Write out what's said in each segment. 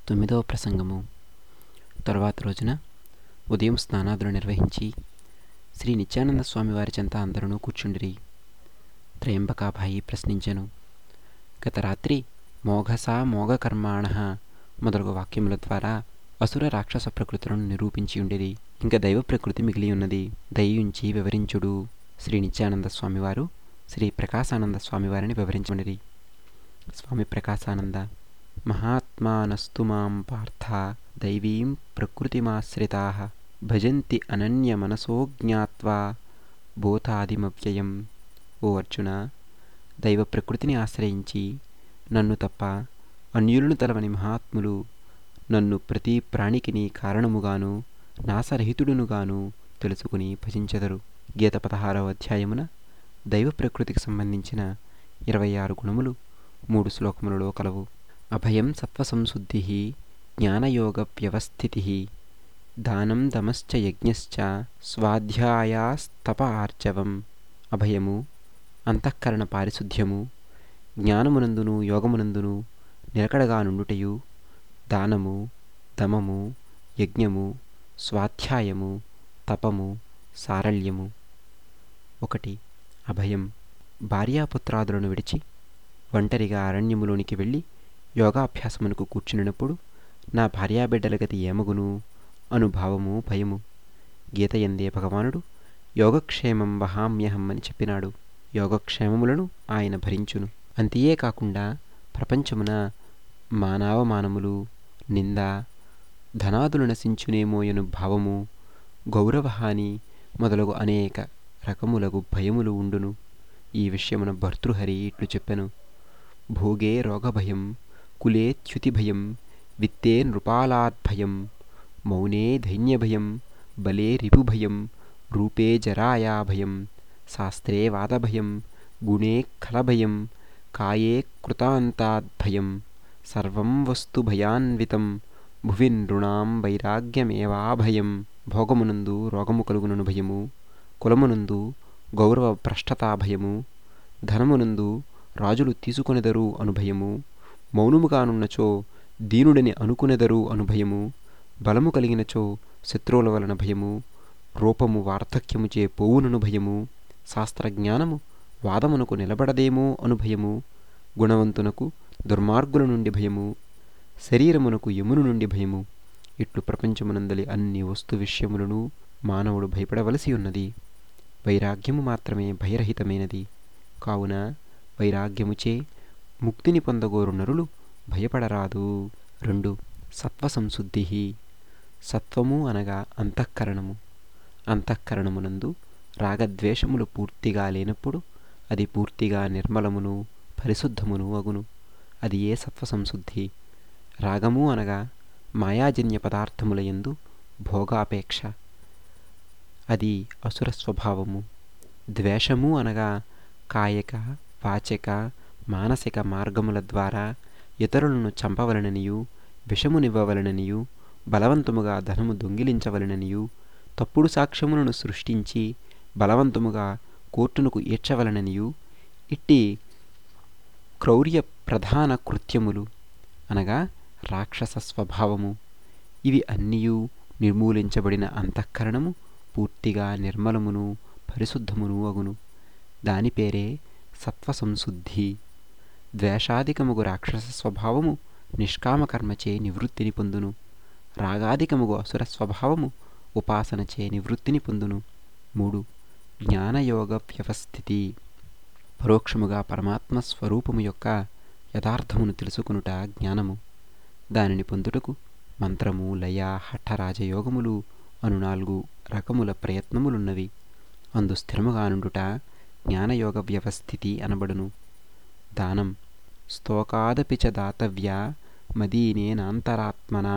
తొమ్మిదవ ప్రసంగము తరువాత రోజున ఉదయం స్నానాదులు నిర్వహించి శ్రీ నిత్యానంద స్వామి వారి చెంత అందరూ కూర్చుండిరి త్రయంబకాభాయి ప్రశ్నించెను గత రాత్రి మోఘసా మోగకర్మాణ మొదలగు వాక్యముల ద్వారా అసుర రాక్షస ప్రకృతులను నిరూపించి ఉండేది ఇంకా దైవ ప్రకృతి మిగిలి ఉన్నది దయించి వివరించుడు శ్రీ నిత్యానంద స్వామివారు శ్రీ ప్రకాశానంద స్వామివారిని వివరించుండిరి స్వామి ప్రకాశానంద మహాత్మానస్తు మాం పార్థ దైవీం ప్రకృతిమాశ్రితా భజంతి అనన్య మనసో జ్ఞాత్వా బోధాదిమవ్యయం ఓ అర్జున దైవ ప్రకృతిని ఆశ్రయించి నన్ను తప్ప అన్యులను తలవని మహాత్ములు నన్ను ప్రతి ప్రాణికిని కారణముగాను నాసరహితుడునుగాను తెలుసుకుని భజించెదరు గీత పదహారవ అధ్యాయమున దైవ ప్రకృతికి సంబంధించిన ఇరవై ఆరు గుణములు మూడు శ్లోకములలో కలవు అభయం సత్వసంశుద్ధి జ్ఞానయోగ వ్యవస్థితి దానం దమశ్చ యజ్ఞశ్చ స్వాధ్యాయాస్తప ఆర్జవం అభయము అంతఃకరణ పారిశుద్ధ్యము జ్ఞానమునందును యోగమునందును నిలకడగా నుండుటయు దానము దమము యజ్ఞము స్వాధ్యాయము తపము సారళ్యము ఒకటి అభయం భార్యాపుత్రాదులను విడిచి ఒంటరిగా అరణ్యములోనికి వెళ్ళి యోగాభ్యాసమునకు కూర్చునినప్పుడు నా భార్యాబిడ్డల గతి ఏమగును అనుభావము భయము గీతయందే భగవానుడు యోగక్షేమం వహామ్యహం అని చెప్పినాడు యోగక్షేమములను ఆయన భరించును అంతియే కాకుండా ప్రపంచమున మానవమానములు నింద ధనాదులు నశించునేమోయను భావము గౌరవహాని మొదలగు అనేక రకములగు భయములు ఉండును ఈ విషయమున భర్తృహరి ఇట్లు చెప్పెను భోగే రోగభయం కులే చ్యుతిభయం విత్తే నృపాలాద్భయం మౌనే ధైన్యభయం బలే రిపుభయం రూపే జరాయా భయం శాస్త్రే వాదభయం గుణే ఖలభయం కాయే కృతాంతాద్భయం సర్వం వస్తు భయాన్వితం భువి నృణాం వైరాగ్యమేవాభయం భోగమునందు రోగము కలుగునను భయము కులమునందు గౌరవ భ్రష్టతా భయము ధనమునందు రాజులు తీసుకొనెదరు అనుభయము మౌనముగానున్నచో దీనుడని అనుకునెదరు అనుభయము బలము కలిగినచో శత్రువుల వలన భయము రూపము వార్ధక్యముచే పోవునను భయము శాస్త్రజ్ఞానము వాదమునకు నిలబడదేమో అనుభయము గుణవంతునకు దుర్మార్గుల నుండి భయము శరీరమునకు యమును నుండి భయము ఇట్లు ప్రపంచమునందలి అన్ని వస్తు విషయములను మానవుడు భయపడవలసి ఉన్నది వైరాగ్యము మాత్రమే భయరహితమైనది కావున వైరాగ్యముచే ముక్తిని పొందగోరు నరులు భయపడరాదు రెండు సత్వసంశుద్ధి సత్వము అనగా అంతఃకరణము అంతఃకరణమునందు రాగద్వేషములు పూర్తిగా లేనప్పుడు అది పూర్తిగా నిర్మలమును పరిశుద్ధమును అగును అది ఏ సత్వసంశుద్ధి రాగము అనగా మాయాజన్య పదార్థముల యందు భోగాపేక్ష అది అసుర స్వభావము ద్వేషము అనగా కాయక వాచక మానసిక మార్గముల ద్వారా ఇతరులను చంపవలననియు విషమునివ్వవలననియు బలవంతముగా ధనము దొంగిలించవలననియు తప్పుడు సాక్ష్యములను సృష్టించి బలవంతముగా కోర్టునకు ఈడ్చవలననియు ఇట్టి క్రౌర్య ప్రధాన కృత్యములు అనగా రాక్షస స్వభావము ఇవి అన్నీయు నిర్మూలించబడిన అంతఃకరణము పూర్తిగా నిర్మలమును పరిశుద్ధమును అగును దాని పేరే సత్వసంశుద్ధి ద్వేషాధికముగు రాక్షస స్వభావము నిష్కామకర్మచే నివృత్తిని పొందును రాగాధికముగు అసుర స్వభావము ఉపాసనచే నివృత్తిని పొందును మూడు జ్ఞానయోగ వ్యవస్థితి పరోక్షముగా పరమాత్మ స్వరూపము యొక్క యథార్థమును తెలుసుకునుట జ్ఞానము దానిని పొందుటకు మంత్రము లయ హఠ రాజయోగములు అను నాలుగు రకముల ప్రయత్నములున్నవి అందు స్థిరముగా నుండుట జ్ఞానయోగ వ్యవస్థితి అనబడును దానం స్తోకాదపి చ దాతవ్య మదీనేనాంతరాత్మనా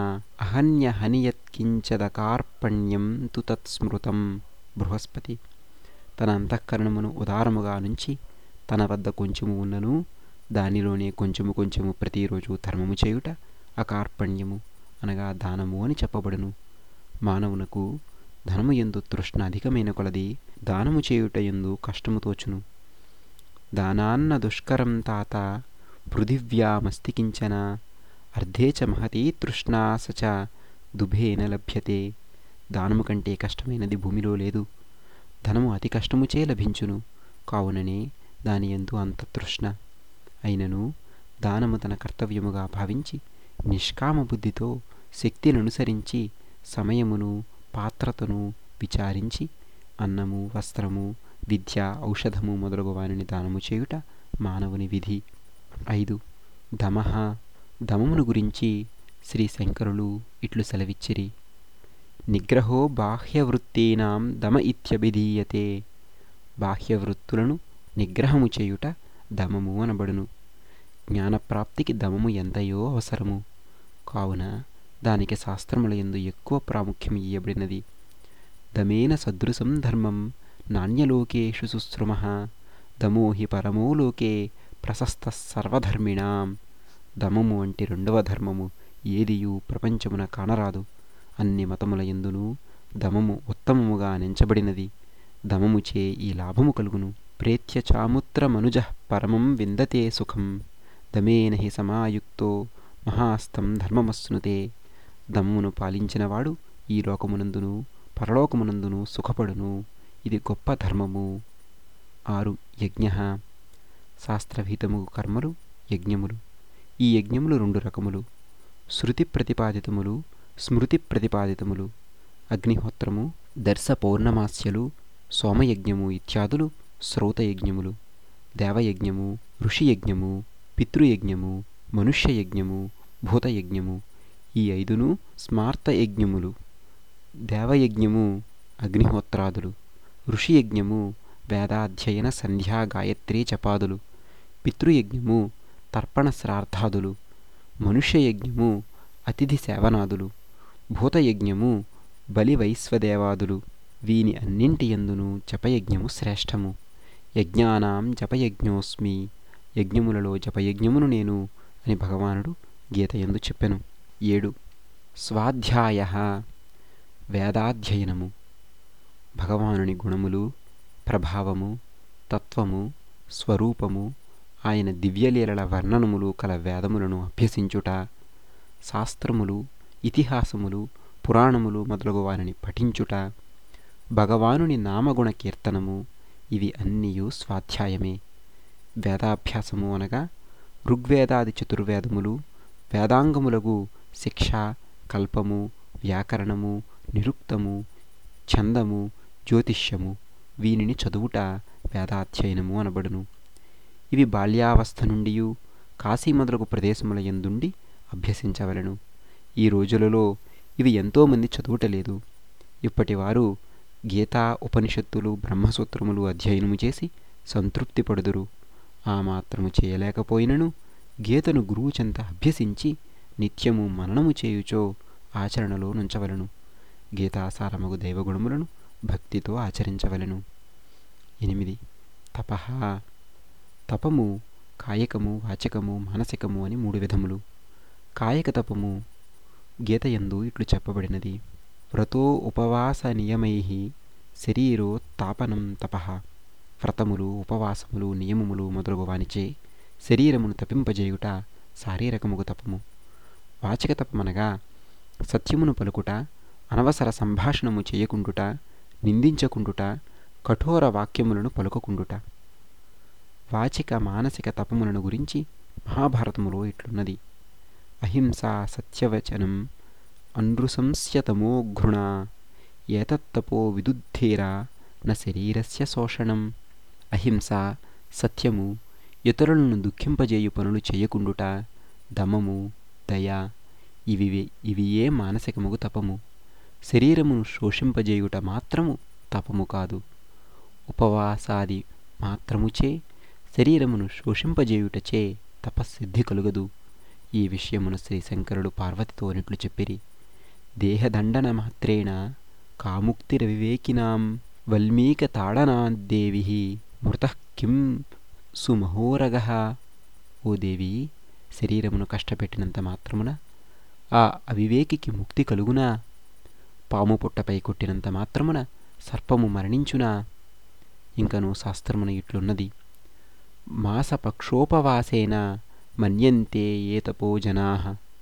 అహన్యహనియత్కించదకార్పణ్యం తు తత్స్మృతం బృహస్పతి తన అంతఃకరణమును ఉదారముగా నుంచి తన వద్ద కొంచెము ఉన్నను దానిలోనే కొంచెము కొంచెము ప్రతిరోజు ధర్మము చేయుట అకార్పణ్యము అనగా దానము అని చెప్పబడును మానవునకు ధనము ఎందు తృష్ణ అధికమైన కొలది దానము చేయుట ఎందు కష్టము తోచును దానాన్న దుష్కరం తాత పృథివ్యామస్తి కించన అర్ధే చ మహతి తృష్ణా స చ దుభేన లభ్యతే దానము కంటే కష్టమైనది భూమిలో లేదు ధనము అతి కష్టముచే లభించును కావుననే దాని ఎందు అంత తృష్ణ అయినను దానము తన కర్తవ్యముగా భావించి నిష్కామ బుద్ధితో శక్తిని అనుసరించి సమయమును పాత్రతను విచారించి అన్నము వస్త్రము విద్య ఔషధము మొదలగు వానిని దానము చేయుట మానవుని విధి ఐదు దమః దమమును గురించి శ్రీ శంకరులు ఇట్లు సెలవిచ్చిరి నిగ్రహో బాహ్యవృత్తీనాం దమ ఇత్యభిధీయతే బాహ్యవృత్తులను నిగ్రహము చేయుట దమము అనబడును జ్ఞానప్రాప్తికి దమము ఎంతయో అవసరము కావున దానికి శాస్త్రముల ఎందు ఎక్కువ ప్రాముఖ్యం ఇయ్యబడినది దమేన సదృశం ధర్మం నాణ్యలోకేషు శుశ్రుమ దమో హి పరమో లోకే ప్రశస్త సర్వధర్మిణాం దమము వంటి రెండవ ధర్మము ఏదియు ప్రపంచమున కానరాదు అన్ని మతముల ఎందును దమము ఉత్తమముగా నెంచబడినది దమముచే ఈ లాభము కలుగును ప్రేత్య చాముత్రమనుజ పరమం విందతే సుఖం దమేన హి సమాయుక్తో మహాస్తం ధర్మమస్నుతే దమ్మును పాలించినవాడు ఈ లోకమునందును పరలోకమునందును సుఖపడును ఇది గొప్ప ధర్మము ఆరు యజ్ఞ శాస్త్రవిహితము కర్మలు యజ్ఞములు ఈ యజ్ఞములు రెండు రకములు శృతి ప్రతిపాదితములు స్మృతి ప్రతిపాదితములు అగ్నిహోత్రము దర్శ పౌర్ణమాస్యలు సోమయజ్ఞము ఇత్యాదులు శ్రౌతయజ్ఞములు దేవయజ్ఞము ఋషియజ్ఞము పితృయజ్ఞము మనుష్యయజ్ఞము భూతయజ్ఞము ఈ ఐదును స్మార్తయజ్ఞములు దేవయజ్ఞము అగ్నిహోత్రాదులు ఋషియజ్ఞము వేదాధ్యయన సంధ్యా గాయత్రీ జపాదులు పితృయజ్ఞము తర్పణ శ్రార్థాదులు మనుష్యయజ్ఞము అతిథి సేవనాదులు భూతయజ్ఞము బలి వైశ్వదేవాదులు వీని అన్నింటి ఎందును జపయజ్ఞము శ్రేష్టము యజ్ఞానాం జపయజ్ఞోస్మి యజ్ఞములలో జపయజ్ఞమును నేను అని భగవానుడు గీత ఎందు చెప్పెను ఏడు స్వాధ్యాయ వేదాధ్యయనము భగవానుని గుణములు ప్రభావము తత్వము స్వరూపము ఆయన దివ్యలీలల వర్ణనములు కల వేదములను అభ్యసించుట శాస్త్రములు ఇతిహాసములు పురాణములు మొదలగు వారిని పఠించుట భగవానుని నామగుణ కీర్తనము ఇవి అన్నీయు స్వాధ్యాయమే వేదాభ్యాసము అనగా ఋగ్వేదాది చతుర్వేదములు వేదాంగములకు శిక్ష కల్పము వ్యాకరణము నిరుక్తము ఛందము జ్యోతిష్యము వీనిని చదువుట వేదాధ్యయనము అనబడును ఇవి బాల్యావస్థ నుండి కాశీ మొదలగు ప్రదేశముల ఎందుండి అభ్యసించవలను ఈ రోజులలో ఇవి ఎంతోమంది చదువుటలేదు ఇప్పటివారు గీతా ఉపనిషత్తులు బ్రహ్మసూత్రములు అధ్యయనము చేసి సంతృప్తి పడుదురు ఆ మాత్రము చేయలేకపోయినను గీతను గురువు చెంత అభ్యసించి నిత్యము మననము చేయుచో ఆచరణలో నుంచవలను గీతాసారమగు దైవగుణములను భక్తితో ఆచరించవలను ఎనిమిది తపహ తపము కాయకము వాచకము మానసికము అని మూడు విధములు కాయక తపము గీతయందు ఇట్లు చెప్పబడినది వ్రతో ఉపవాస నియమై శరీరో తాపనం తపః వ్రతములు ఉపవాసములు నియమములు మొదలగు వానిచే శరీరమును తపింపజేయుట శారీరకముగు తపము వాచక తపమనగా సత్యమును పలుకుట అనవసర సంభాషణము చేయకుండుట నిందించకుండుట కఠోర వాక్యములను పలుకకుండుట వాచిక మానసిక తపములను గురించి మహాభారతములో ఇట్లున్నది అహింసా సత్యవచనం అనృశంస్యతమో ఘృణ ఏతత్తపో విదుద్ధేరా న శరీరస్య శోషణం అహింస సత్యము ఇతరులను దుఃఖింపజేయు పనులు చేయకుండుట దమము దయ ఇవి ఇవి ఏ మానసికముగు తపము శరీరమును శోషింపజేయుట మాత్రము తపము కాదు ఉపవాసాది మాత్రముచే శరీరమును శోషింపజేయుటచే తపస్సిద్ధి కలుగదు ఈ విషయమును శ్రీశంకరుడు పార్వతితో నిట్లు చెప్పిరి దేహదండన మాత్రేణ కాముక్తిరవివేకినాం వల్మీకతాడనాద్దేవి మృత కిం సుమహోరగ ఓ దేవి శరీరమును కష్టపెట్టినంత మాత్రమున ఆ అవివేకికి ముక్తి కలుగునా పాము పుట్టపై కొట్టినంత మాత్రమున సర్పము మరణించునా ఇంకను శాస్త్రమున ఇట్లున్నది మాసపక్షోపవాసేన మన్యంతే ఏ తపో జనా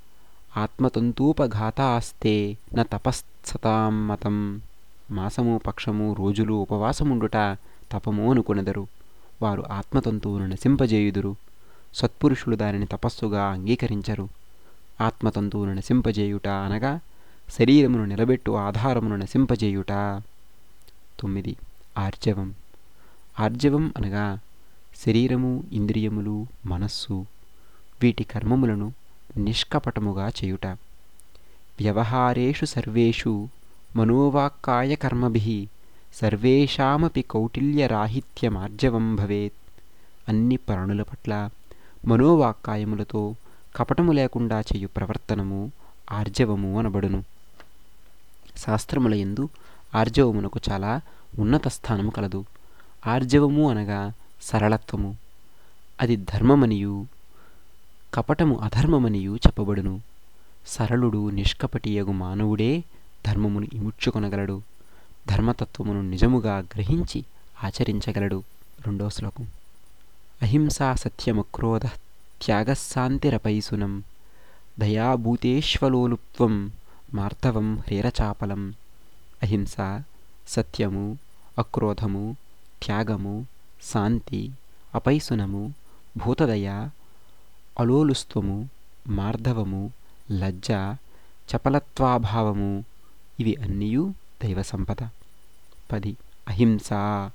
ఆత్మతంతూపఘాతాస్తే న తపస్సతాం మతం మాసము పక్షము రోజులు ఉపవాసముండుట తపము అనుకునెదరు వారు ఆత్మతంతువును నశింపజేయుదురు సత్పురుషులు దానిని తపస్సుగా అంగీకరించరు ఆత్మతంతువును నశింపజేయుట అనగా శరీరమును నిలబెట్టు ఆధారమును నశింపజేయుట తొమ్మిది ఆర్జవం ఆర్జవం అనగా శరీరము ఇంద్రియములు మనస్సు వీటి కర్మములను నిష్కపటముగా చేయుట వ్యవహారేషు సర్వేషు మనోవాక్కాయ కర్మభి సర్వేషామపి కౌటిల్యరాహిత్యమార్జవం భవేత్ అన్ని ప్రాణుల పట్ల మనోవాక్కాయములతో కపటము లేకుండా చేయు ప్రవర్తనము ఆర్జవము అనబడును శాస్త్రముల ఎందు ఆర్జవమునకు చాలా ఉన్నత స్థానము కలదు ఆర్జవము అనగా సరళత్వము అది ధర్మమనియు కపటము అధర్మమనియు చెప్పబడును సరళుడు నిష్కపటియగు మానవుడే ధర్మమును ఇముడ్చుకొనగలడు ధర్మతత్వమును నిజముగా గ్రహించి ఆచరించగలడు రెండో శ్లోకం అహింసా సత్యమక్రోధ త్యాగశాంతిరపైసునం దయాభూతేష్వలోలుప్త్వం మార్తవం హ్రీరచాపలం అహింస సత్యము అక్రోధము త్యాగము శాంతి అపైసునము భూతదయ అలోలుస్త్వము మార్ధవము లజ్జ చపలత్వాభావము ఇవి అన్నీయూ దైవ సంపద పది అహింస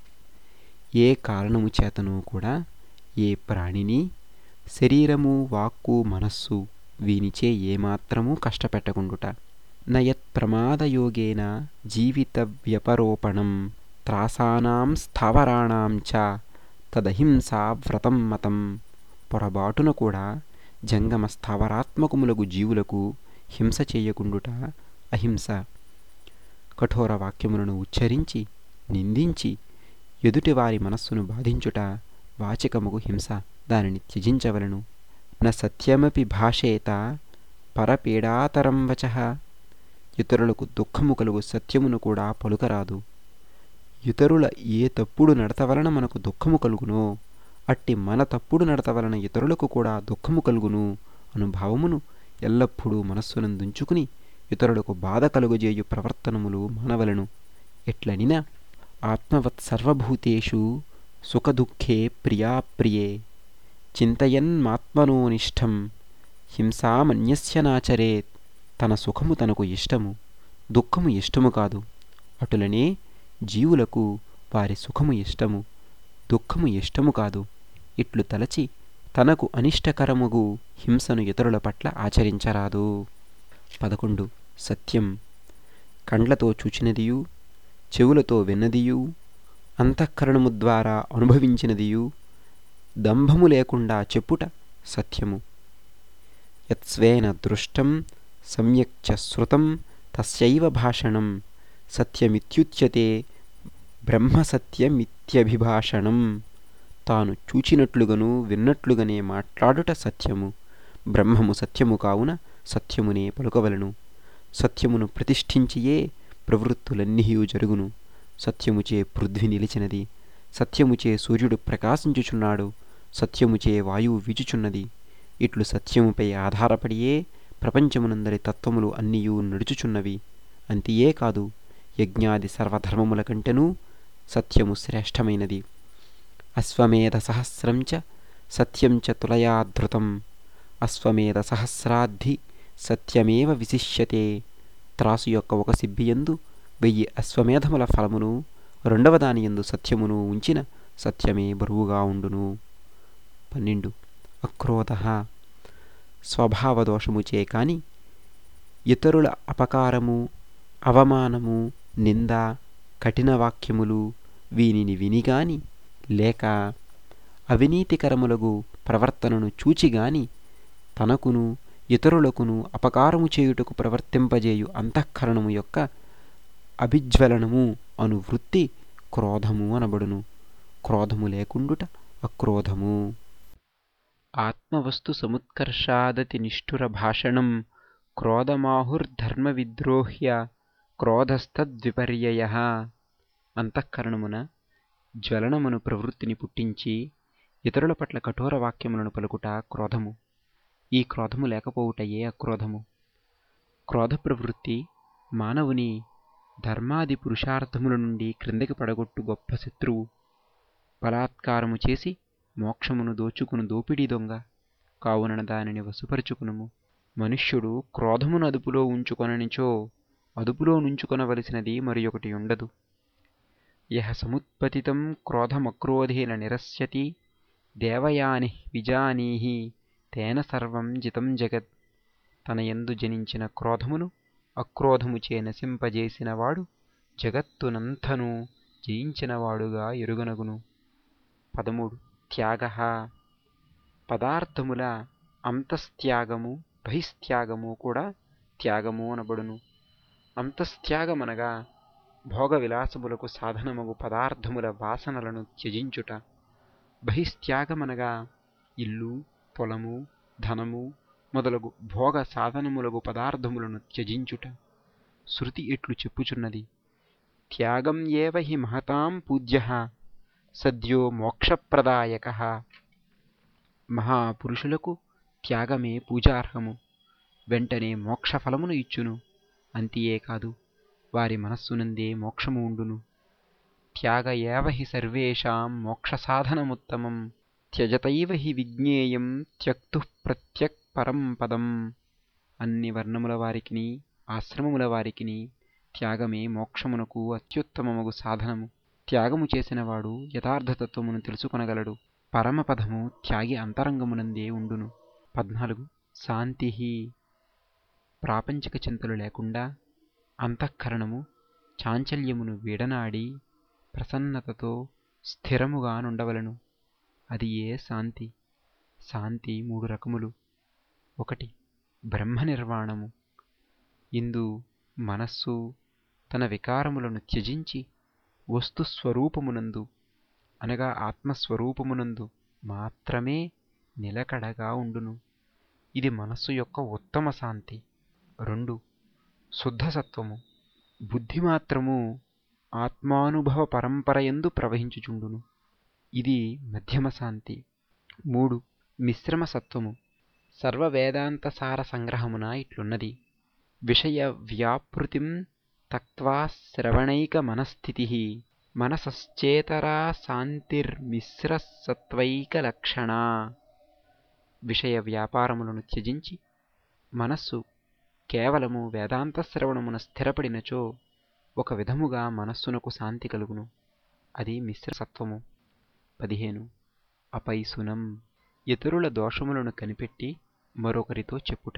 ఏ కారణము చేతనూ కూడా ఏ ప్రాణిని శరీరము వాక్కు మనస్సు వీనిచే ఏమాత్రమూ కష్టపెట్టకుండుట నయత్ ప్రమాదయోగేన జీవిత వ్యపరోపణం త్రాసానాం స్థావరాణాం చ తదహింసా వ్రతం మతం పొరబాటున కూడా జంగమ స్థావరాత్మకములగు జీవులకు హింస చేయకుండుట అహింస కఠోర వాక్యములను ఉచ్చరించి నిందించి ఎదుటివారి మనస్సును బాధించుట వాచికముగు హింస దానిని త్యజించవలను న సత్యమపి భాషేత పరపీడాతరం వచ ఇతరులకు దుఃఖము కలుగు సత్యమును కూడా పలుకరాదు ఇతరుల ఏ తప్పుడు నడత వలన మనకు దుఃఖము కలుగునో అట్టి మన తప్పుడు నడత వలన ఇతరులకు కూడా దుఃఖము కలుగును అను భావమును ఎల్లప్పుడూ మనస్సునందుంచుకుని ఇతరులకు బాధ కలుగజేయు ప్రవర్తనములు మానవలను ఎట్లనినా ఆత్మవత్ సర్వభూతేషు సుఖదుఃఖే ప్రియాప్రియే చింతయన్మాత్మనోనిష్టం హింసామన్యస్య నాచరేత్ తన సుఖము తనకు ఇష్టము దుఃఖము ఇష్టము కాదు అటులనే జీవులకు వారి సుఖము ఇష్టము దుఃఖము ఇష్టము కాదు ఇట్లు తలచి తనకు అనిష్టకరముగు హింసను ఇతరుల పట్ల ఆచరించరాదు పదకొండు సత్యం కండ్లతో చూచినదియు చెవులతో విన్నదియు అంతఃకరణము ద్వారా అనుభవించినదియు దంభము లేకుండా చెప్పుట సత్యము యత్స్వేన దృష్టం సమ్యక్ చ శృతం తస్యైవ భాషణం సత్యమిత్యుచ్యతే బ్రహ్మసత్యమిత్యభిభాషణం తాను చూచినట్లుగను విన్నట్లుగానే మాట్లాడుట సత్యము బ్రహ్మము సత్యము కావున సత్యమునే పలుకవలను సత్యమును ప్రతిష్ఠించియే ప్రవృత్తులన్నీయూ జరుగును సత్యముచే పృథ్వీ నిలిచినది సత్యముచే సూర్యుడు ప్రకాశించుచున్నాడు సత్యముచే వాయువు వీచుచున్నది ఇట్లు సత్యముపై ఆధారపడియే ప్రపంచమునందరి తత్వములు అన్నీయూ నడుచుచున్నవి అంతియే కాదు యజ్ఞాది సర్వధర్మముల కంటెనూ సత్యము శ్రేష్టమైనది అశ్వమేధ సహస్రం చ సత్యం చ తులయాధృతం అశ్వమేధ సహస్రాద్ధి సత్యమేవ విశిష్యతే త్రాసు యొక్క ఒక సిబ్బియందు వెయ్యి అశ్వమేధముల ఫలమును రెండవ దాని యందు సత్యమును ఉంచిన సత్యమే బరువుగా ఉండును పన్నెండు అక్రోధ స్వభావదోషముచే కాని ఇతరుల అపకారము అవమానము నింద కఠిన వాక్యములు వీనిని వినిగాని లేక అవినీతికరములగు ప్రవర్తనను చూచిగాని తనకును ఇతరులకును అపకారము చేయుటకు ప్రవర్తింపజేయు అంతఃకరణము యొక్క అభిజ్వలనము అను వృత్తి క్రోధము అనబడును క్రోధము లేకుండుట అక్రోధము ఆత్మవస్తు సముత్కర్షాదతి నిష్ఠుర భాషణం క్రోధమాహుర్ధర్మ విద్రోహ్య క్రోధస్తద్విపర్యయ అంతఃకరణమున జ్వలనమును ప్రవృత్తిని పుట్టించి ఇతరుల పట్ల కఠోర వాక్యములను పలుకుట క్రోధము ఈ క్రోధము లేకపోవుటయే అక్రోధము క్రోధ ప్రవృత్తి మానవుని ధర్మాది పురుషార్థముల నుండి క్రిందకి పడగొట్టు గొప్ప శత్రువు బలాత్కారము చేసి మోక్షమును దోచుకును దోపిడీ దొంగ కావున దానిని వసుపరుచుకునుము మనుష్యుడు క్రోధమును అదుపులో ఉంచుకొననిచో అదుపులో నుంచుకొనవలసినది మరి ఒకటి ఉండదు యహ సముత్పతితం క్రోధమక్రోధేన నిరస్యతి దేవయాని విజానీహి తేన సర్వం జితం జగత్ తన యందు జనించిన క్రోధమును అక్రోధముచే నశింపజేసినవాడు జగత్తునంతను జయించినవాడుగా ఎరుగనగును పదమూడు త్యాగ పదార్థముల అంతస్త్యాగము బహిస్త్యాగము కూడా త్యాగము అనబడును అంతస్త్యాగమనగా భోగ విలాసములకు సాధనమగు పదార్థముల వాసనలను త్యజించుట బహిస్త్యాగమనగా ఇల్లు పొలము ధనము మొదలగు భోగ సాధనములగు పదార్థములను త్యజించుట శృతి ఎట్లు చెప్పుచున్నది త్యాగం ఏవ హి మహతాం పూజ్య సద్యో మోక్షప్రదాయక మహాపురుషులకు త్యాగమే పూజార్హము వెంటనే మోక్షఫలమును ఇచ్చును అంతియే కాదు వారి మనస్సునందే మోక్షము ఉండును త్యాగ ఏవ హి సర్వేషాం మోక్షసాధనముత్తమం త్యజతైవ హి విజ్ఞేయం త్యక్తు ప్రత్యక్ పరం పదం అన్ని వర్ణముల వారికిని ఆశ్రమముల వారికిని త్యాగమే మోక్షమునకు అత్యుత్తమముగు సాధనము త్యాగము చేసినవాడు యథార్థతత్వమును తెలుసుకొనగలడు పరమపదము త్యాగి అంతరంగమునందే ఉండును పద్నాలుగు శాంతి ప్రాపంచిక చింతలు లేకుండా అంతఃకరణము చాంచల్యమును వీడనాడి ప్రసన్నతతో స్థిరముగా నుండవలను అది ఏ శాంతి శాంతి మూడు రకములు ఒకటి బ్రహ్మ నిర్వాణము ఇందు మనస్సు తన వికారములను త్యజించి వస్తుస్వరూపమునందు అనగా ఆత్మస్వరూపమునందు మాత్రమే నిలకడగా ఉండును ఇది మనస్సు యొక్క ఉత్తమ శాంతి రెండు శుద్ధసత్వము బుద్ధి మాత్రము ఆత్మానుభవ పరంపరయందు ప్రవహించుచుండును ఇది మధ్యమ శాంతి మూడు మిశ్రమ సత్వము సర్వ వేదాంత సార సంగ్రహమున ఇట్లున్నది విషయ వ్యాపృతిం తక్వా శ్రవణైక మనస్థితి మనసశ్చేతరా శాంతిర్మిశ్రసత్వైక లక్షణ విషయ వ్యాపారములను త్యజించి మనస్సు కేవలము వేదాంత శ్రవణమున స్థిరపడినచో ఒక విధముగా మనస్సునకు శాంతి కలుగును అది మిశ్రసత్వము పదిహేను అపైసునం ఇతరుల దోషములను కనిపెట్టి మరొకరితో చెప్పుట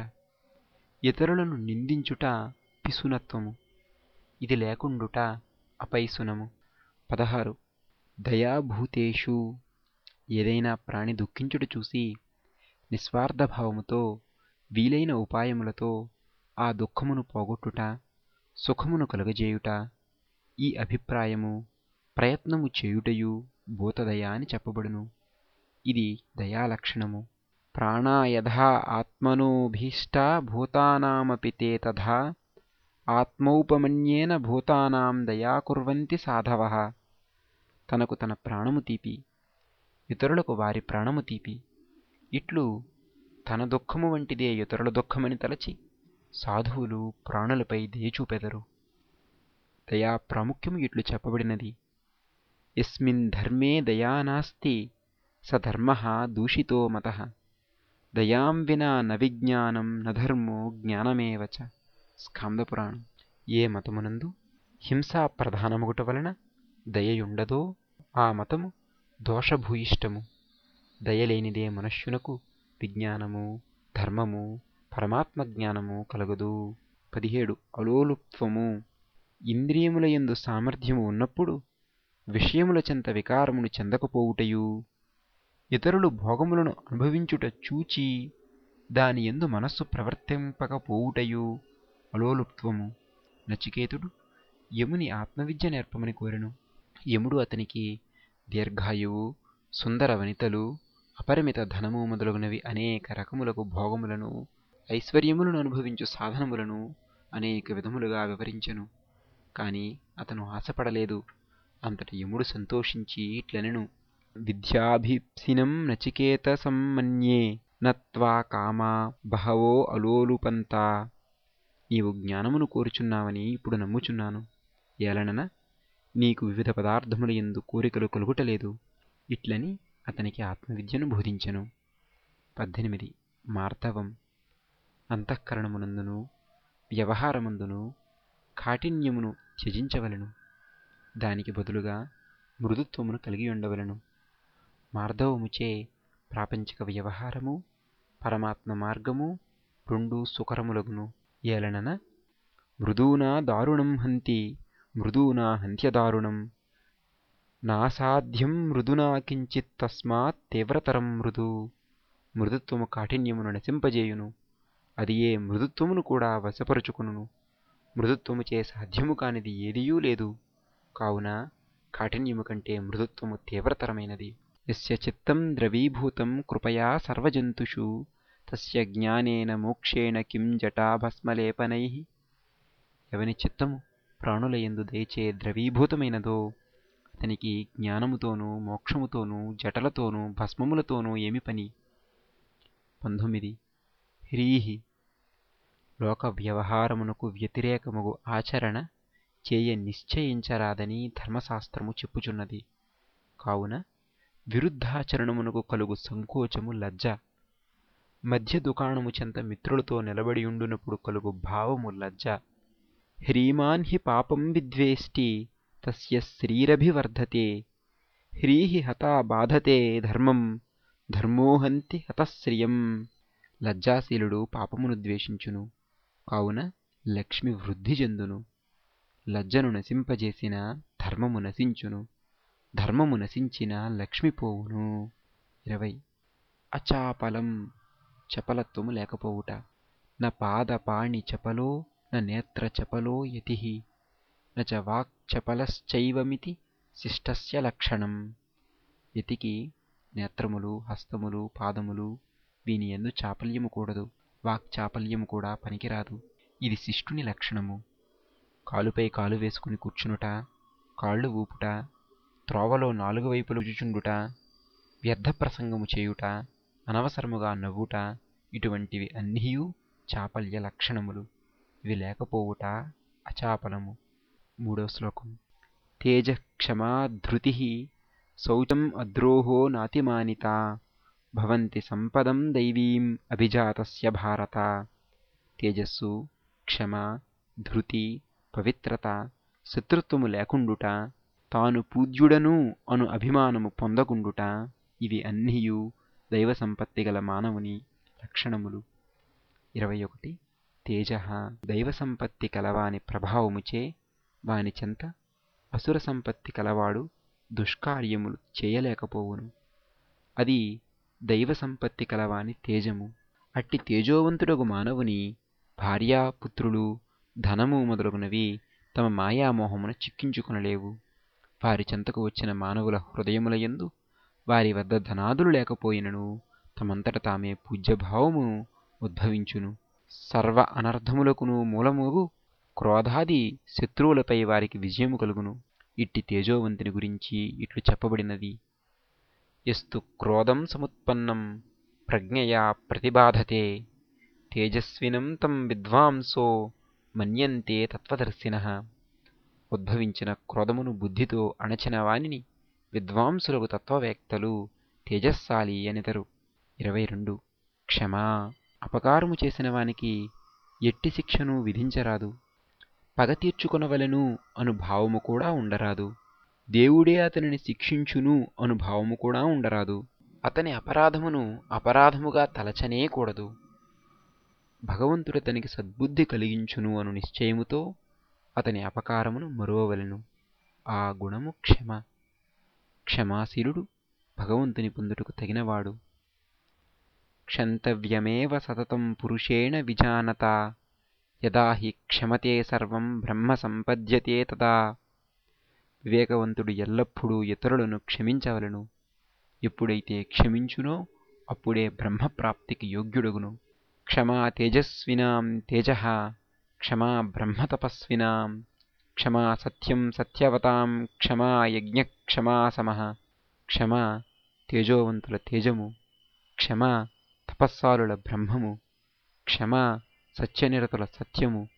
ఇతరులను నిందించుట పిసునత్వము ఇది లేకుండుట అపైసునము పదహారు దయాభూతేషు ఏదైనా ప్రాణి దుఃఖించుట చూసి నిస్వార్థభావముతో వీలైన ఉపాయములతో ఆ దుఃఖమును పోగొట్టుట సుఖమును కలుగజేయుట ఈ అభిప్రాయము ప్రయత్నము చేయుటయు భూతదయ అని చెప్పబడును ఇది దయాలక్షణము ప్రాణా యథా ఆత్మనోభీష్టా భూతానామపి తే తథా ఆత్మౌపమన్యేన భూతానాం దయాకుర్వంతి సాధవ తనకు తన ప్రాణము తీపి ఇతరులకు వారి ప్రాణము తీపి ఇట్లు తన దుఃఖము వంటిదే ఇతరుల దుఃఖమని తలచి సాధువులు ప్రాణులపై దయచూపెదరు దయా ప్రాముఖ్యము ఇట్లు చెప్పబడినది ఎస్మిన్ ధర్మే దయా నాస్తి స ధర్మ దూషితో మత దయాం వినా న విజ్ఞానం న ధర్మో జ్ఞానమేవచ స్కాందపురాణం ఏ మతమునందు హింసా ప్రధానముగుట వలన దయయుండదో ఆ మతము దోషభూయిష్టము దయలేనిదే మనుష్యునకు విజ్ఞానము ధర్మము పరమాత్మ జ్ఞానము కలగదు పదిహేడు అలోలుప్త్వము ఇంద్రియముల యందు సామర్థ్యము ఉన్నప్పుడు విషయముల చెంత వికారమును చెందకపోవుటయు ఇతరులు భోగములను అనుభవించుట చూచి దాని ఎందు మనస్సు ప్రవర్తింపకపోవుటయు అలోలుప్త్వము నచికేతుడు యముని ఆత్మవిద్య నేర్పమని కోరెను యముడు అతనికి దీర్ఘాయువు సుందర వనితలు అపరిమిత ధనము మొదలగునవి అనేక రకములకు భోగములను ఐశ్వర్యములను అనుభవించు సాధనములను అనేక విధములుగా వివరించెను కాని అతను ఆశపడలేదు అంతటి యముడు సంతోషించి ఇట్లనెను విద్యాభిప్సినం నచికేత సమ్మన్యే నత్వా కామా బహవో అలోలుపంతా నీవు జ్ఞానమును కోరుచున్నావని ఇప్పుడు నమ్ముచున్నాను ఏలనన నీకు వివిధ పదార్థముల ఎందు కోరికలు కలుగుటలేదు ఇట్లని అతనికి ఆత్మవిద్యను బోధించెను పద్దెనిమిది మార్తవం అంతఃకరణమునందును వ్యవహారమందును కాఠిన్యమును త్యజించవలను దానికి బదులుగా మృదుత్వమును కలిగి ఉండవలను మార్ధవముచే ప్రాపంచిక వ్యవహారము పరమాత్మ మార్గము రెండు సుకరములగును ఏలనన మృదూనా దారుణం హంతి మృదూనా హంత్యదారుణం నాసాధ్యం మృదునా కించిత్ తస్మాత్ తీవ్రతరం మృదు మృదుత్వము కాఠిన్యమును నశింపజేయును అది ఏ మృదుత్వమును కూడా వశపరుచుకును మృదుత్వముచే సాధ్యము కానిది ఏదియూ లేదు కావున కాఠిన్యము కంటే మృదుత్వము తీవ్రతరమైనది యస్య చిత్తం ద్రవీభూతం కృపయా సర్వజంతుషు తస్య జ్ఞానేన మోక్షేణ కిం జటాభస్మలేపనై ఎవని చిత్తము ప్రాణుల ఎందు దయచే ద్రవీభూతమైనదో అతనికి జ్ఞానముతోనూ మోక్షముతోనూ జటలతోనూ భస్మములతోనూ ఏమి పని పంతొమ్మిది హ్రీహి లోక వ్యవహారమునకు వ్యతిరేకముగు ఆచరణ చేయ నిశ్చయించరాదని ధర్మశాస్త్రము చెప్పుచున్నది కావున విరుద్ధాచరణమునకు కలుగు సంకోచము లజ్జ మధ్య దుకాణము చెంత మిత్రులతో నిలబడియుండునప్పుడు కలుగు భావము లజ్జ హ్రీమాన్ హి పాపం విద్వేష్టి తస్య శ్రీరభివర్ధతే హ్రీహి హతా బాధతే ధర్మం ధర్మోహంతి హతశ్రియం లజ్జాశీలుడు పాపమును ద్వేషించును కావున లక్ష్మి వృద్ధి చెందును లజ్జను నశింపజేసిన ధర్మము నశించును ధర్మము నశించిన లక్ష్మి పోవును ఇరవై అచాపలం చపలత్వము లేకపోవుట న పాదపాణి చపలో న నేత్ర చపలో యతి న చ వాక్ చపలశ్చైవమితి శిష్టస్య లక్షణం యతికి నేత్రములు హస్తములు పాదములు వీని ఎందు చాపల్యము కూడదు వాక్ చాపల్యము కూడా పనికిరాదు ఇది శిష్టుని లక్షణము కాలుపై కాలు వేసుకుని కూర్చునుట కాళ్ళు ఊపుట త్రోవలో నాలుగు వైపులు రుచుచుండుట వ్యర్థ ప్రసంగము చేయుట అనవసరముగా నవ్వుట ఇటువంటివి అన్నీయూ చాపల్య లక్షణములు ఇవి లేకపోవుట అచాపలము మూడో శ్లోకం తేజ క్షమా ధృతి శౌచం అద్రోహో నాతిమానిత భవంతి సంపదం దైవీం అభిజాతస్య భారత తేజస్సు క్షమ ధృతి పవిత్రత శత్రుత్వము లేకుండుట తాను పూజ్యుడను అను అభిమానము పొందకుండుట ఇవి అన్నీయు దైవ సంపత్తి గల మానవుని లక్షణములు ఇరవై ఒకటి తేజ దైవ సంపత్తి కలవాని ప్రభావముచే వాని చెంత అసుర సంపత్తి కలవాడు దుష్కార్యములు చేయలేకపోవును అది దైవ సంపత్తి కలవాని తేజము అట్టి తేజోవంతుడగు మానవుని భార్యా పుత్రులు ధనము మొదలగునవి తమ మాయామోహమున చిక్కించుకొనలేవు వారి చెంతకు వచ్చిన మానవుల హృదయములయందు వారి వద్ద ధనాదులు లేకపోయినను తమంతట తామే పూజ్యభావము ఉద్భవించును సర్వ అనర్థములకును మూలముగు క్రోధాది శత్రువులపై వారికి విజయము కలుగును ఇట్టి తేజోవంతుని గురించి ఇట్లు చెప్పబడినది ఎస్తు క్రోధం సముత్పన్నం ప్రజ్ఞయా ప్రతిబాధతే తేజస్వినం తం విద్వాంసో మన్యంతే తత్వదర్శిన ఉద్భవించిన క్రోధమును బుద్ధితో అణచిన వానిని విద్వాంసులకు తత్వవేత్తలు తేజస్సాలి అనితరు ఇరవై రెండు క్షమా అపకారము చేసిన వానికి ఎట్టి శిక్షను విధించరాదు పగ తీర్చుకొనవలెను అను భావము కూడా ఉండరాదు దేవుడే అతనిని శిక్షించును అను భావము కూడా ఉండరాదు అతని అపరాధమును అపరాధముగా తలచనే కూడదు భగవంతుడు అతనికి సద్బుద్ధి కలిగించును అను నిశ్చయముతో అతని అపకారమును మరువవలెను ఆ గుణము క్షమ క్షమాశీలుడు భగవంతుని పొందుటకు తగినవాడు క్షంతవ్యమేవ సతతం పురుషేణ విజానత యదా హి క్షమతే సర్వం బ్రహ్మ సంపద్యతే తదా వివేకవంతుడు ఎల్లప్పుడూ ఇతరులను క్షమించవలను ఎప్పుడైతే క్షమించునో అప్పుడే బ్రహ్మప్రాప్తికి యోగ్యుడగును క్షమా తేజస్వినాం తేజ క్షమా బ్రహ్మతపస్వినాం క్షమా సత్యం సత్యవతాం క్షమా యజ్ఞక్షమా సమః క్షమా తేజోవంతుల తేజము క్షమా తపస్సాలుల బ్రహ్మము క్షమా సత్యనిరతుల సత్యము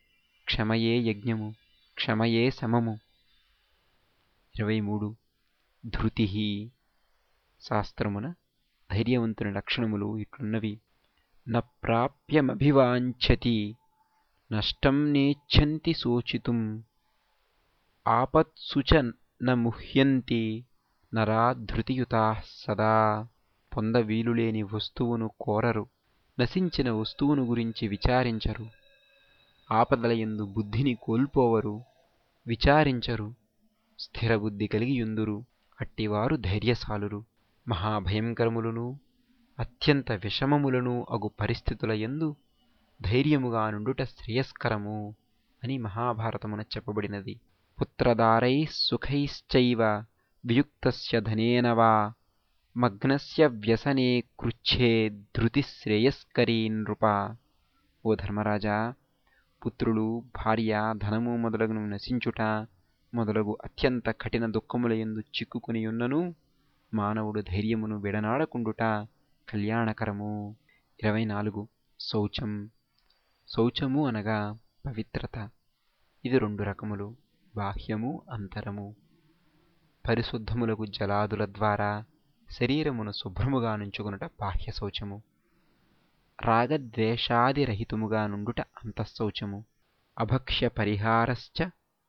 క్షమయే యజ్ఞము క్షమయే సమము ఇరవై మూడు ధృతి శాస్త్రమున ధైర్యవంతుని లక్షణములు ఇట్లున్నవి న ప్రాప్యమభివాంఛతి నష్టం నేచ్ఛంతి శోచితుం ఆపత్సు చ న ముహ్యంతి నరా ధృతియుతా సదా పొందవీలులేని వస్తువును కోరరు నశించిన వస్తువును గురించి విచారించరు ఆపదలయందు బుద్ధిని కోల్పోవరు విచారించరు స్థిరబుద్ధి కలిగియుందురు అట్టివారు ధైర్యశాలురు మహాభయంకరములను అత్యంత విషమములను అగు పరిస్థితుల యందు ధైర్యముగా నుండుట శ్రేయస్కరము అని మహాభారతమున చెప్పబడినది పుత్రదారై సుఖైశ్చైవ వియుక్తస్య ధనేన వా మగ్నస్య వ్యసనే కృచ్ఛే ధృతి శ్రేయస్కరీ నృప ఓ ధర్మరాజా పుత్రులు భార్య ధనము మొదలగును నశించుట మొదలగు అత్యంత కఠిన దుఃఖములయందు చిక్కుకుని ఉన్నను మానవుడు ధైర్యమును విడనాడకుండుట కళ్యాణకరము ఇరవై నాలుగు శౌచం శౌచము అనగా పవిత్రత ఇది రెండు రకములు బాహ్యము అంతరము పరిశుద్ధములకు జలాదుల ద్వారా శరీరమును శుభ్రముగా నుంచుకునుట బాహ్య శౌచము రాగద్వేషాదిరహితముగా నుండుట అంతఃశౌచము అభక్ష్య పరిహారశ్చ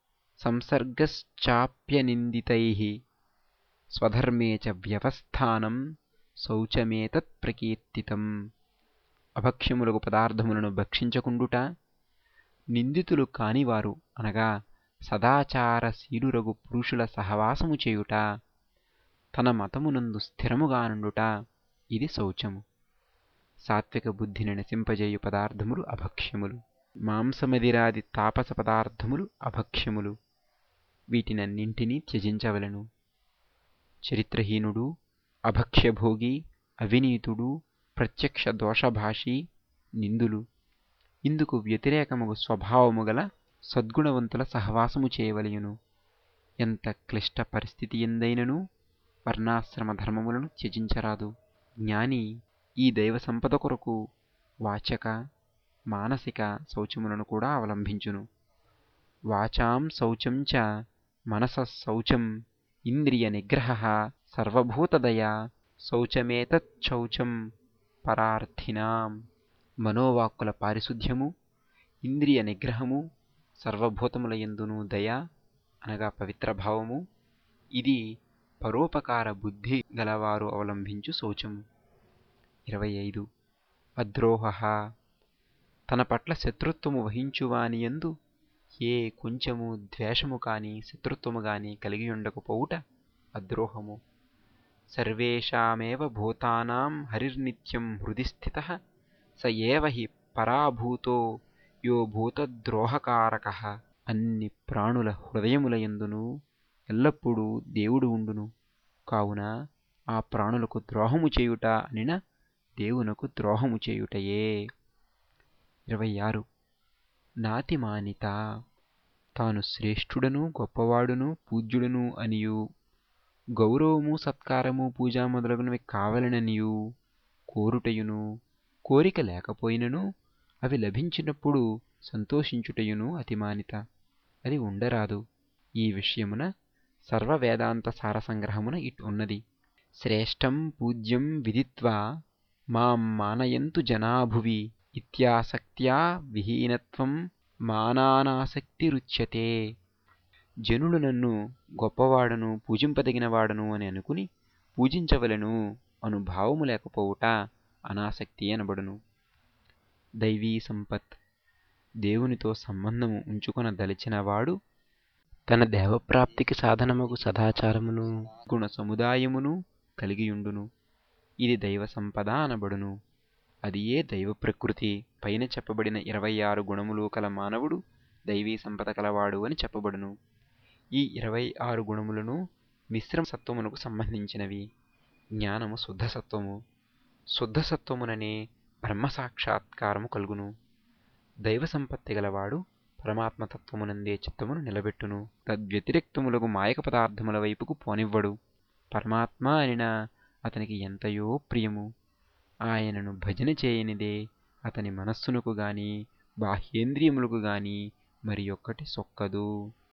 సంసర్గశ్చాప్యనిందితై స్వధర్మే చ వ్యవస్థానం శౌచమేతత్ ప్రకీర్తితం అభక్ష్యములకు పదార్థములను భక్షించకుండుట నిందితులు కానివారు అనగా సదాచారశీలురగు పురుషుల సహవాసము చేయుట తన మతమునందు స్థిరముగా నుండుట ఇది శౌచము సాత్విక బుద్ధిని నశింపజేయు పదార్థములు అభక్ష్యములు మాంసమదిరాది తాపస పదార్థములు అభక్ష్యములు వీటినన్నింటినీ త్యజించవలను చరిత్రహీనుడు అభక్ష్యభోగి అవినీతుడు ప్రత్యక్ష దోషభాషి నిందులు ఇందుకు వ్యతిరేకముగు స్వభావము గల సద్గుణవంతుల సహవాసము చేయవలయును ఎంత క్లిష్ట పరిస్థితి ఎందైనను వర్ణాశ్రమ ధర్మములను త్యజించరాదు జ్ఞాని ఈ దైవ సంపద కొరకు వాచక మానసిక శౌచములను కూడా అవలంబించును వాచాం శౌచం చ మనస శౌచం ఇంద్రియ నిగ్రహ సర్వభూతదయా శౌచమేతచ్చౌచం పరార్థినాం మనోవాక్కుల పారిశుధ్యము ఇంద్రియ నిగ్రహము సర్వభూతముల ఎందును దయ అనగా పవిత్ర భావము ఇది పరోపకార బుద్ధి గలవారు అవలంబించు శౌచము ఇరవై ఐదు అద్రోహ తన పట్ల శత్రుత్వము వహించువానియందు ఏ కొంచెము ద్వేషము కాని శత్రుత్వము గాని కలిగి ఉండకపోవుట అద్రోహము సర్వేషామేవ భూతానాం హరిర్నిత్యం హృది స్థిత స ఏవ హి పరాభూతో యో భూతద్రోహకారక అన్ని ప్రాణుల హృదయములయందును ఎల్లప్పుడూ దేవుడు ఉండును కావున ఆ ప్రాణులకు ద్రోహము చేయుట అనిన దేవునకు ద్రోహము చేయుటయే ఇరవై ఆరు నాతిమానిత తాను శ్రేష్ఠుడను గొప్పవాడును పూజ్యుడను అనియు గౌరవము సత్కారము పూజ మొదలగునవి కావలననియు కోరుటయును కోరిక లేకపోయినను అవి లభించినప్పుడు సంతోషించుటయును అతిమానిత అది ఉండరాదు ఈ విషయమున సర్వ వేదాంత సార సంగ్రహమున ఇటు ఉన్నది శ్రేష్టం పూజ్యం విదిత్వా మాం మానయంతు జనాభువి ఇత్యాసక్త్యా విహీనత్వం మానానాసక్తిరుచ్యతే జనులు నన్ను గొప్పవాడను పూజింపదగినవాడను అని అనుకుని పూజించవలను అను భావము లేకపోవుట అనాసక్తి అనబడును దైవీ సంపత్ దేవునితో సంబంధము ఉంచుకొన దలిచినవాడు తన దేవప్రాప్తికి సాధనముకు సదాచారమును గుణ సముదాయమును కలిగియుండును ఇది దైవ సంపద అనబడును అది ఏ దైవ ప్రకృతి పైన చెప్పబడిన ఇరవై ఆరు గుణములు కల మానవుడు దైవీ సంపద కలవాడు అని చెప్పబడును ఈ ఇరవై ఆరు గుణములను మిశ్రమ సత్వమునకు సంబంధించినవి జ్ఞానము శుద్ధ సత్వము శుద్ధ సత్వముననే బ్రహ్మ సాక్షాత్కారము కలుగును దైవ సంపత్తి గలవాడు పరమాత్మతత్వమునందే చిత్తమును నిలబెట్టును తద్వ్యతిరిక్తములకు మాయక పదార్థముల వైపుకు పోనివ్వడు పరమాత్మ అనిన అతనికి ఎంతయో ప్రియము ఆయనను భజన చేయనిదే అతని మనస్సునకు గాని బాహ్యేంద్రియములకు గాని మరి ఒక్కటి సొక్కదు